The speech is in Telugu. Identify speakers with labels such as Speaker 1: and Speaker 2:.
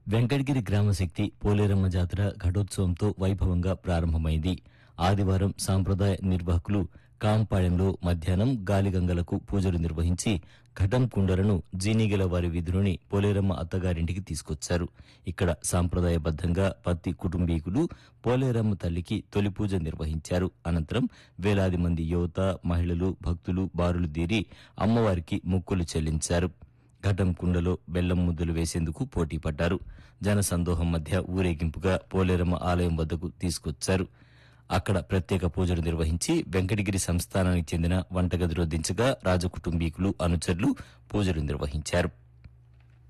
Speaker 1: వెంకటగిరి గ్రామశక్తి పోలేరమ్మ జాతర ఘటోత్సవంతో వైభవంగా ప్రారంభమైంది ఆదివారం సాంప్రదాయ నిర్వాహకులు కాంపాళెంలో మధ్యాహ్నం గాలిగంగలకు పూజలు నిర్వహించి ఘటం కుండలను జీనిగల వారి విధులని పోలేరమ్మ అత్తగారింటికి తీసుకొచ్చారు ఇక్కడ సాంప్రదాయబద్ధంగా పత్తి కుటుంబీకులు పోలేరమ్మ తల్లికి తొలి పూజ నిర్వహించారు అనంతరం వేలాది మంది యువత మహిళలు భక్తులు బారులు తీరి అమ్మవారికి మొక్కులు చెల్లించారు ఘటం కుండలో బెల్లం ముద్దలు వేసేందుకు పోటీ పడ్డారు జనసందోహం మధ్య ఊరేగింపుగా పోలేరమ్మ ఆలయం వద్దకు తీసుకొచ్చారు అక్కడ ప్రత్యేక పూజలు నిర్వహించి వెంకటగిరి సంస్థానానికి చెందిన వంటగదిలో దించగా రాజకుటుంబీకులు అనుచరులు పూజలు నిర్వహించారు